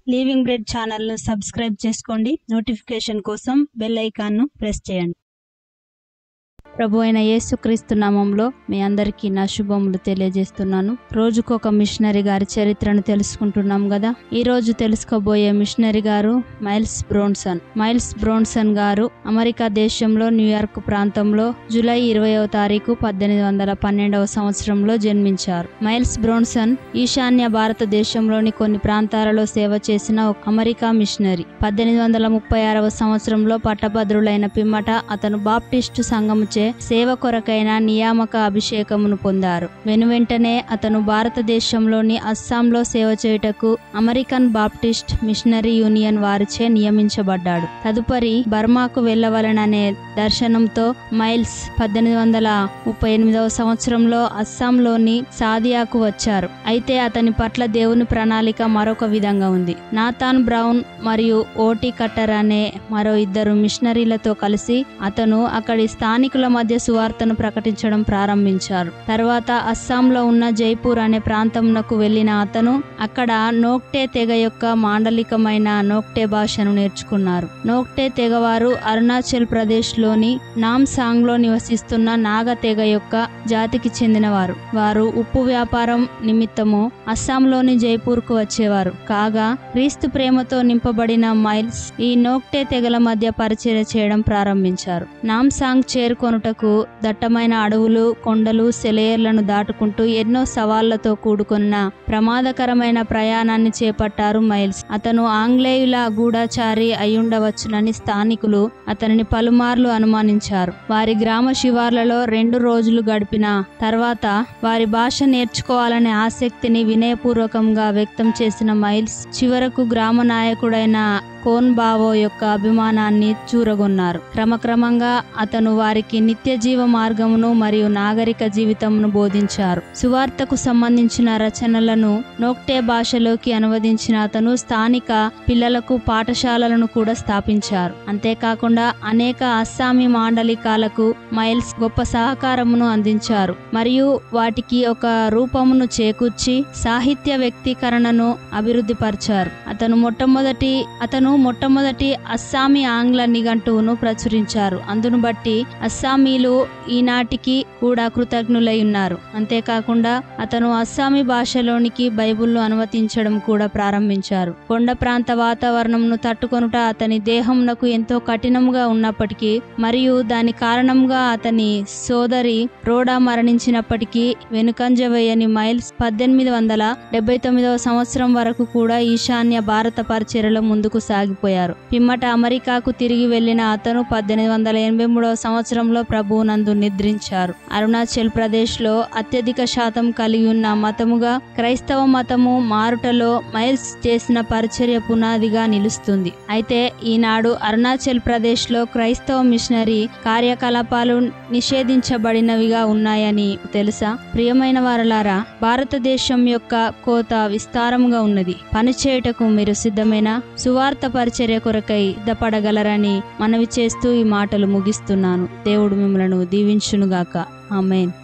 leaving bread ఛానల్ను subscribe చేసుకోండి notification కోసం బెల్ ఐకాన్ను ప్రెస్ చేయండి ప్రభు అయిన యేసుక్రీస్తు నామంలో మీ అందరికీ నా శుభములు తెలియజేస్తున్నాను రోజుకొక మిషనరీ గారి చరిత్రను తెలుసుకుంటున్నాం కదా ఈ రోజు తెలుసుకోబోయే మిషనరీ గారు Miles Bronson Miles Bronson garu America దేశంలో న్యూయార్క్ ప్రాంతంలో జూలై ఇరవయవ తారీఖు పద్దెనిమిది వందల పన్నెండవ సంవత్సరంలో జన్మించారు మైల్స్ బ్రోన్సన్ ఈశాన్య భారతదేశంలోని కొన్ని ప్రాంతాలలో సేవ చేసిన ఒక అమెరికా మిషనరీ పద్దెనిమిది వందల ముప్పై ఆరవ సంవత్సరంలో పట్టభద్రులైన పిమ్మట అతను బాప్టిస్టు సంఘముచే సేవ కొరకైన నియామక అభిషేకమును పొందారు వెనువెంటనే అతను భారతదేశంలోని అస్సాంలో సేవ చేయుటకు అమెరికన్ బాప్టిస్ట్ మిషనరీ యూనియన్ వారిచే నియమించబడ్డాడు తదుపరి బర్మాకు వెళ్ళవలననే దర్శనంతో మైల్స్ పద్దెనిమిది వందల ముప్పై ఎనిమిదవ సంవత్సరంలో అస్సాంలోని సాదియాకు వచ్చారు అయితే అతని పట్ల దేవుని ప్రణాళిక మరొక విధంగా ఉంది నాథాన్ బ్రౌన్ మరియు ఓటీ కట్టర్ అనే మరో ఇద్దరు మిషనరీలతో కలిసి అతను అక్కడి స్థానికుల మధ్య సువార్తను ప్రకటించడం ప్రారంభించారు తర్వాత అస్సాంలో ఉన్న జైపూర్ అనే ప్రాంతంనకు వెళ్ళిన అతను అక్కడ నోక్టే తెగ యొక్క మాండలికమైన నోక్టే భాషను నేర్చుకున్నారు నోక్టే తెగవారు అరుణాచల్ ప్రదేశ్లోని నామ్సాంగ్లో నివసిస్తున్న నాగ తెగ యొక్క జాతికి చెందినవారు వారు ఉప్పు వ్యాపారం నిమిత్తము అస్సాంలోని జైపూర్కు వచ్చేవారు కాగా క్రీస్తు ప్రేమతో నింపబడిన మైల్స్ ఈ నోక్టే తెగల మధ్య పరిచర్య చేయడం ప్రారంభించారు నామ్సాంగ్ చేరుకొనుటకు దట్టమైన అడవులు కొండలు సెలయేర్లను దాటుకుంటూ ఎన్నో సవాళ్లతో కూడుకున్న ప్రమాదకరమైన ప్రయాణాన్ని చేపట్టారు మైల్స్ అతను ఆంగ్లేయుల గూఢాచారి అయ్యుండవచ్చునని స్థానికులు అతనిని పలుమార్లు అనుమానించారు వారి గ్రామ శివార్లలో రెండు రోజులు గడిపిన తర్వాత వారి భాష నేర్చుకోవాలనే ఆసక్తిని వినయపూర్వకంగా వ్యక్తం చేసిన మైల్స్ చివరకు గ్రామ నాయకుడైన కోన్ బావో యొక్క అభిమానాన్ని చూరగొన్నారు క్రమక్రమంగా అతను వారికి నిత్య జీవ మార్గమును మరియు నాగరిక జీవితమును బోధించారు సువార్తకు సంబంధించిన రచనలను నోక్టే భాషలోకి అనువదించిన అతను స్థానిక పిల్లలకు పాఠశాలలను కూడా స్థాపించారు అంతేకాకుండా అనేక అస్సామీ మాండలికాలకు మైల్స్ గొప్ప సహకారమును అందించారు మరియు వాటికి ఒక రూపమును చేకూర్చి సాహిత్య వ్యక్తీకరణను అభివృద్ధిపరిచారు అతను మొట్టమొదటి అతను మొట్టమొదటి అస్సామీ ఆంగ్ల నిఘంటువును ప్రచురించారు అందును బట్టి అస్సామీలు ఈనాటికి కూడా కృతజ్ఞులై ఉన్నారు అంతేకాకుండా అతను అస్సామీ భాషలోనికి బైబిల్ను అనుమతించడం కూడా ప్రారంభించారు కొండ ప్రాంత వాతావరణంను తట్టుకొనుట అతని దేహంనకు ఎంతో కఠినముగా ఉన్నప్పటికీ మరియు దాని కారణంగా అతని సోదరి రోడా మరణించినప్పటికీ వెనుకంజ వేయని మైల్స్ పద్దెనిమిది వందల డెబ్బై తొమ్మిదవ సంవత్సరం వరకు కూడా ఈశాన్య భారత పరిచర్యలో ముందుకు సాగిపోయారు పిమ్మట అమెరికాకు తిరిగి వెళ్లిన అతను పద్దెనిమిది వందల ఎనభై మూడవ సంవత్సరంలో ప్రభువునందు నిద్రించారు అరుణాచల్ ప్రదేశ్ లో అత్యధిక శాతం కలిగి ఉన్న మతముగా క్రైస్తవ మతము మారుటలో మైల్స్ చేసిన పరిచర్య పునాదిగా నిలుస్తుంది అయితే ఈనాడు అరుణాచల్ ప్రదేశ్ లో క్రైస్తవ మిషనరీ కార్యకలాపాలు నిషేధించబడినవిగా ఉన్నాయని తెలుసా ప్రియమైన వారలారా భారతదేశం యొక్క కోత విస్తారముగా ఉన్నది పనిచేయుటకు మీరు సిద్ధమేనా సువార్త పరిచర్య కొరకై సిద్ధపడగలరని మనవి చేస్తూ ఈ మాటలు ముగిస్తున్నాను దేవుడు మిమ్మలను దీవించునుగాక ఆమెన్